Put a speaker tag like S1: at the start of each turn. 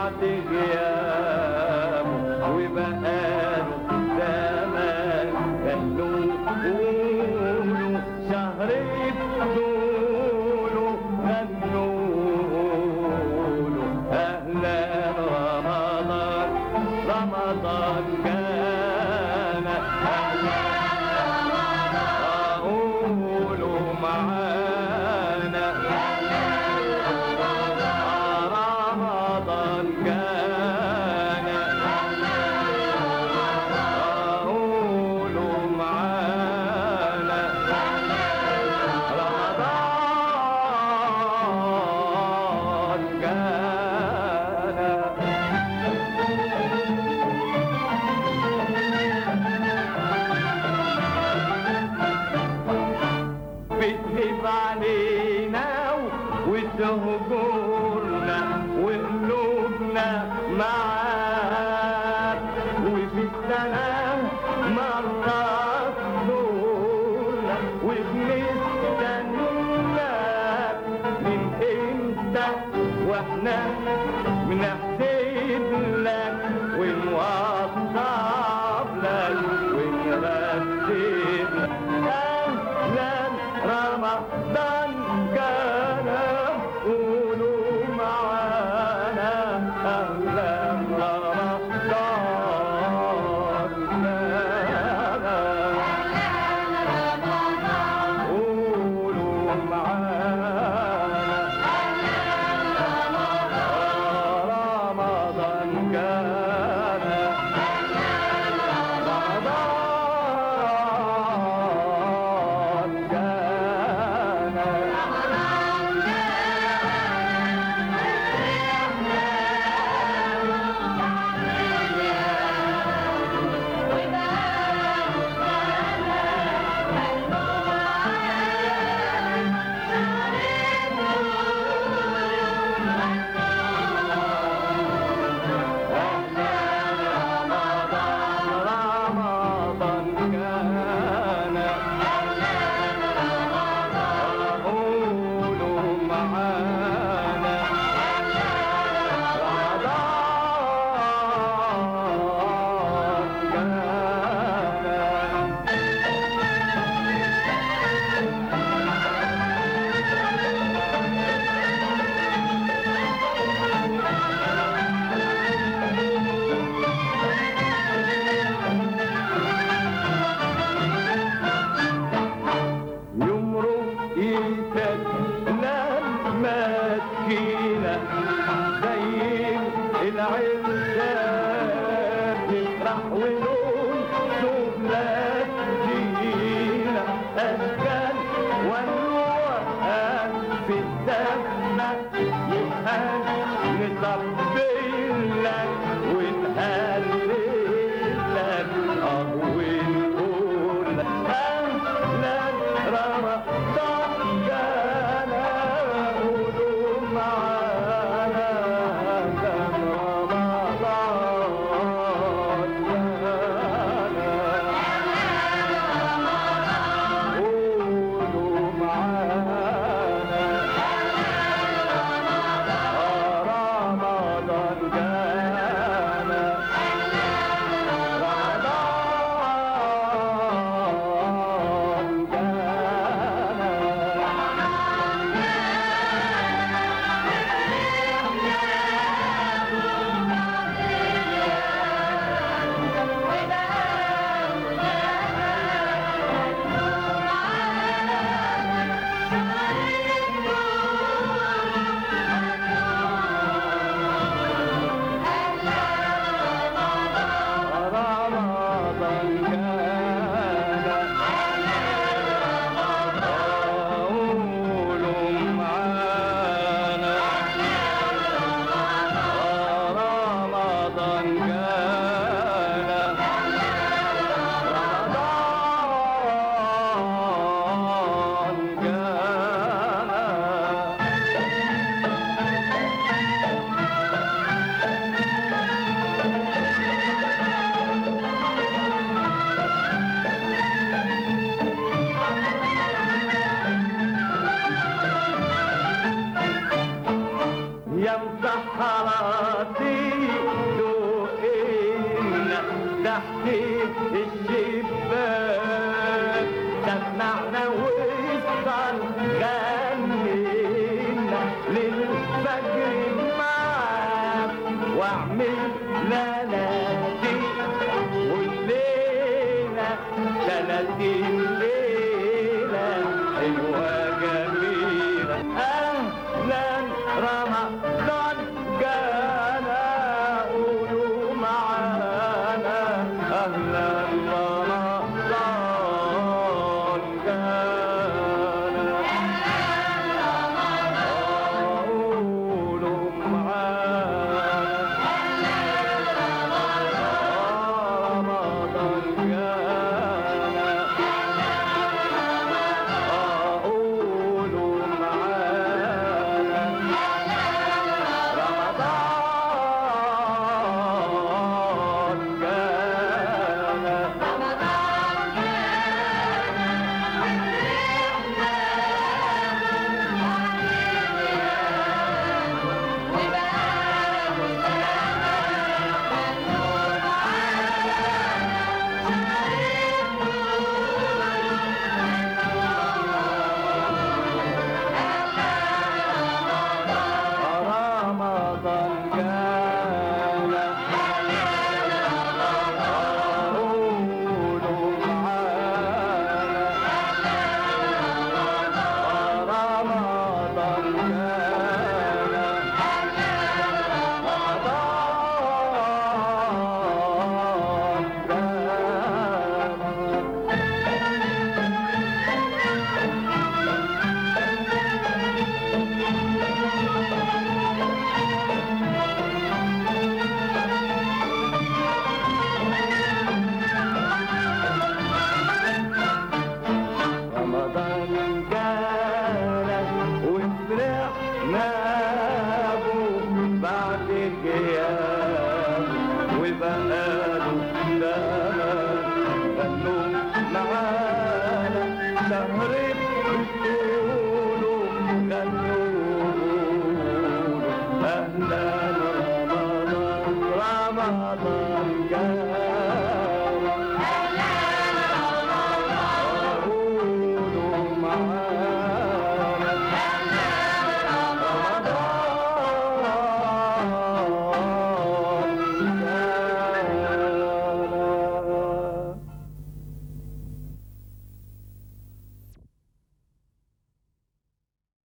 S1: بعد غيابه وبقاله زمان خلوه قولوا شهر طوله غنوا أهلا رمضان رمضان كان أهلا قولوا معانا رمضان كان قولوا معانا رمضان كان بتهب علينا وتهجرنا وقلوبنا معاك وفي السنة مرة تزورنا وبنستناك من امتى واحنا بنحسب لك ونوصف لك ونرتب لك اهلا رمضان كان قولوا معانا اهلا رمضان كان قولوا معانا رمضان كان رمضان كان رمضان كان قولوا معانا رمضان كان يمرق ايدك لما تجينا زي العزاب تفرح ونقول شوف لا تجينا اشكال والوقت في الزمة يبقى نطبل لك ونهلل لك اه ونقول لك اهلا رمضان كان قولوا معانا كان رمضان كان قولوا معانا رمضان سحراتي دوقنا تحت الشباك سمعنا وصل غنينا للفجر معاك واعمل لنادي والليلة ثلاثين ليلة حلوة جميلة أهلا رمضان جانا قولوا معانا أهلا رمضان جانا قولوا معانا رمضان جانا قولوا معانا رمضان جانا رمضان جانا قولوا معانا رمضان جانا رمضان جانا رمضان جانا وفرحنا به بعد غياب وبقاله زمان غنوا معانا شهر بتقولوا غنوا أهلا رمضان رمضان